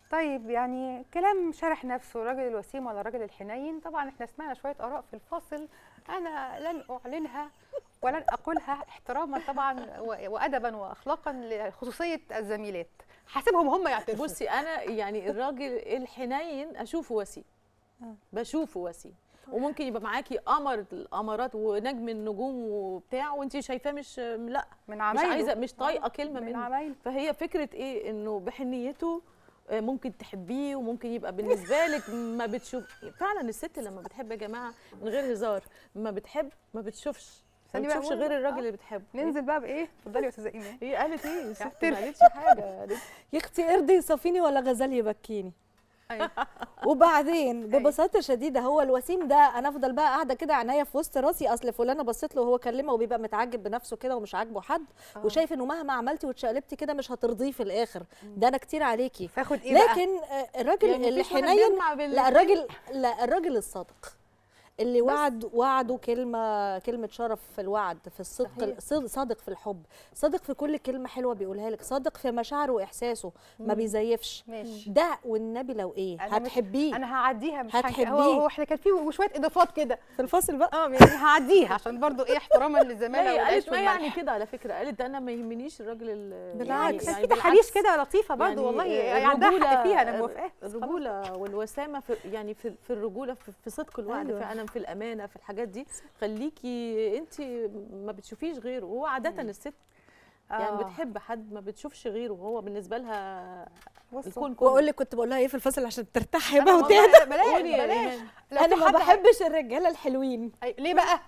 طيب يعني كلام شرح نفسه الراجل الوسيم ولا الراجل الحنين طبعا احنا سمعنا شويه اراء في الفاصل انا لن اعلنها ولن اقولها احتراما طبعا و- وادبا واخلاقا لخصوصيه الزميلات حاسبهم هم يعترفوا بصي انا يعني الراجل الحنين اشوفه وسيم بشوفه وسيم وممكن يبقى معاكي قمر القمرات ونجم النجوم وبتاع وانت شايفاه مش لا من مش عمايله عايزه مش طايقه كلمه من منه عمايله فهي فكره ايه انه بحنيته آه، ممكن تحبيه وممكن يبقى بالنسبه لك ما بتشوف فعلا الست لما بتحب يا جماعه من غير هزار ما بتحب ما بتشوفش ما ثانية بقى بتشوفش هو- غير الراجل آه. اللي بتحبه ننزل بقى بايه اتفضلي يا استاذه ايمان هي قالت ايه الست ما اعترف. قالتش حاجه قالت يا اختي قرد يصفيني ولا غزال يبكيني أيوة. وبعدين ببساطه شديده هو الوسيم ده انا افضل بقى قاعده كده عينيا في وسط راسي اصل فلانه بصيت له وهو كلمه وبيبقى متعجب بنفسه كده ومش عاجبه حد آه. وشايف انه مهما عملتي واتشقلبتي كده مش هترضيه في الاخر ده انا كتير عليكي فاخد ايه بقى لكن آه، الراجل يعني مفيش واحد الحنين بيجمع بين لا الاتنين؟ الراجل لا الراجل الصادق اللي وعد وعده كلمه كلمه شرف في الوعد في الصدق صحيح. صد- صادق في الحب صادق في كل كلمه حلوه بيقولها لك صادق في مشاعره واحساسه ما بيزيفش ماشي ده والنبي لو ايه أنا مش- هتحبيه انا هعديها مش هنك- هتحبيه. هو هو احنا كان في شويه اضافات كده في الفاصل بقى اه يعني هعديها عشان برضو ايه احتراما لا للزماله هي والعيش قالت ما يعني والملح كده على فكره قالت انا ما يهمنيش الراجل ال- بالعكس. كان يعني في بالعكس. تحريش كده لطيفه برضو يعني والله آه، يعني عندها حق الرجولة- فيها انا موافقه الرجوله والوسامه في يعني في, في الرجوله في, في صدق الوعد أيوة. فعلا في الامانه في الحاجات دي خليكي انت ما بتشوفيش غيره وهو عاده الست يعني آه. بتحب حد ما بتشوفش غيره وهو بالنسبه لها بصوا. الكون كله واقول لك كنت بقول لها ايه في الفاصل عشان ترتاحي أنا بقى والله وتهدى بلاش قولي يا بلاش إيمان. لو انا في ما حد- بحبش الرجاله الحلوين أي- ليه بقى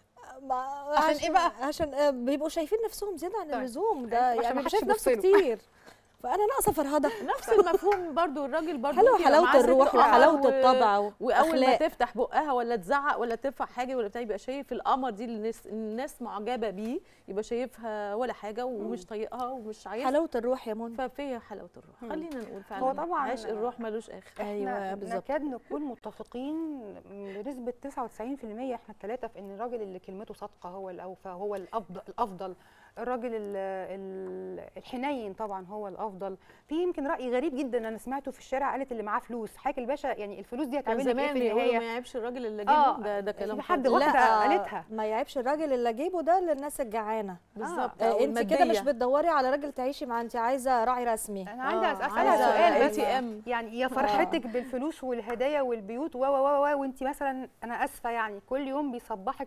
ما- عشان إيه بقى؟ عشان آه، بيبقوا شايفين نفسهم زياده عن طيب. اللزوم ده عشان يعني ما بيبقى حدش شايف نفسه يبص له. كتير فانا ناقصه فرهده نفس المفهوم برضو الراجل برضو حلوه ممكن يبقى حلاوه معاه الروح ست وحلاوه قمر و- الطبع واول ما واخلاق تفتح بقها ولا تزعق ولا ترفع حاجه ولا بتاع يبقى شايف القمر دي اللي الناس الناس معجبه بيه يبقى شايفها ولا حاجه ومش طايقها ومش عايزها حلاوه الروح يا منى ففيها حلاوه الروح مم. خلينا نقول فعلا هو طبعاً عاش الروح ملوش اخر ايوه احنا بالظبط نكاد نكون متفقين بنسبه 99% احنا الثلاثه في ان الراجل اللي كلمته صادقه هو الاوفى هو الافضل الافضل الراجل ال- ال- الحنين طبعا هو الافضل في يمكن راي غريب جدا انا سمعته في الشارع قالت اللي معاه فلوس حضرتك الباشا يعني الفلوس دي كان هتعمل لك ايه زمان في بيقولوا النهايه ما يعيبش الراجل اللي آه، جيبه ده ده كلام في حد فاضي. واحدة لا، قالتها. ما يعيبش الراجل اللي اجيبه ده للناس الجعانه بالظبط آه أو انت كده مش المادية. بتدوري على راجل تعيشي مع انت عايزه راعي رسمي انا عندي آه، اسالها عايزة سؤال بس ATM. يعني يا فرحتك بالفلوس والهدايا والبيوت و و و و وانت مثلا انا اسفه يعني كل يوم بيصبحك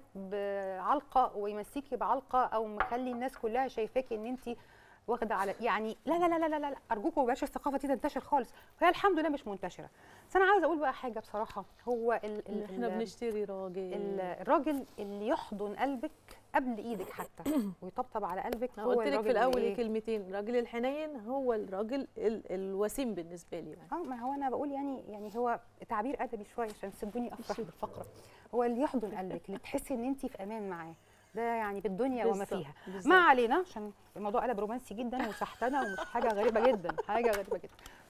بعلقه ويمسيكي بعلقه او مخلي الناس كلها شايفاكي ان انت واخده على يعني لا لا لا لا لا, لا, لا ارجوكم بلاش الثقافه دي تنتشر خالص وهي الحمد لله مش منتشره بس انا عاوزه اقول بقى حاجه بصراحه هو ال ال احنا ال- بنشتري راجل ال- الراجل اللي يحضن قلبك قبل ايدك حتى ويطبطب على قلبك انا هو قلت لك الراجل في الاول اللي إيه كلمتين الراجل الحنين هو الراجل ال- الوسيم بالنسبه لي يعني اه ما هو انا بقول يعني يعني هو تعبير ادبي شويه عشان تسيبوني افرح بالفقره هو اللي يحضن قلبك اللي تحسي ان انت في امان معاه ده يعني بالدنيا وما بالظبط، فيها بالظبط. ما علينا عشان الموضوع قلب رومانسي جدا وسحتنا ومش حاجه غريبه جدا حاجه غريبه جدا